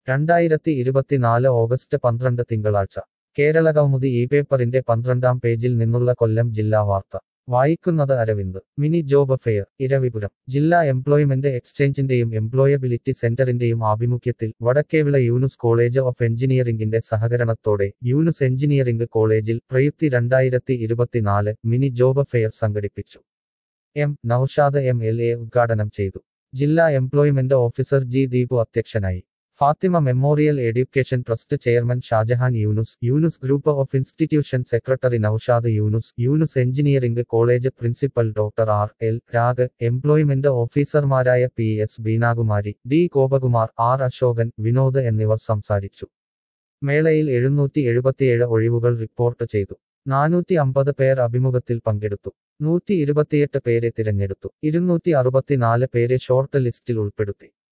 രണ്ടായിരത്തി ഇരുപത്തിനാല് ഓഗസ്റ്റ് പന്ത്രണ്ട് തിങ്കളാഴ്ച കേരള കൗമുദി ഈ പേപ്പറിന്റെ പന്ത്രണ്ടാം പേജിൽ നിന്നുള്ള കൊല്ലം ജില്ലാ വാർത്ത വായിക്കുന്നത് Aravind mini job fair Iravipuram ജില്ലാ എംപ്ലോയ്മെന്റ് എക്സ്ചേഞ്ചിന്റെയും എംപ്ലോയബിലിറ്റി സെന്ററിന്റെയും ആഭിമുഖ്യത്തിൽ വടക്കേവിള യൂനുസ് കോളേജ് ഓഫ് എഞ്ചിനീയറിംഗിന്റെ സഹകരണത്തോടെ യൂനുസ് എഞ്ചിനീയറിംഗ് കോളേജിൽ പ്രയുക്തി രണ്ടായിരത്തി ഇരുപത്തിനാല് മിനി ജോബ് ഫെയർ സംഘടിപ്പിച്ചു M Naushad M L A ഉദ്ഘാടനം ചെയ്തു ജില്ലാ എംപ്ലോയ്മെന്റ് ഓഫീസർ ജി ദീപു അധ്യക്ഷനായി Fathima memorial education trust chairman Shajahan Yunus Yunus group of institution secretary Naushad Yunus Yunus engineering college principal doctor R L Rag employment ഓഫീസർമാരായ P S Beenakumari D Gopakumar R Ashokan Vinod എന്നിവർ സംസാരിച്ചു മേളയിൽ എഴുന്നൂറ്റി എഴുപത്തിയേഴ് ഒഴിവുകൾ റിപ്പോർട്ട് ചെയ്തു നാനൂറ്റി അമ്പത് പേർ അഭിമുഖത്തിൽ പങ്കെടുത്തു നൂറ്റി ഇരുപത്തിയെട്ട് പേരെ തിരഞ്ഞെടുത്തു ഇരുന്നൂറ്റി അറുപത്തിനാല് പേരെ ഷോർട്ട് ലിസ്റ്റിൽ ഉൾപ്പെടുത്തി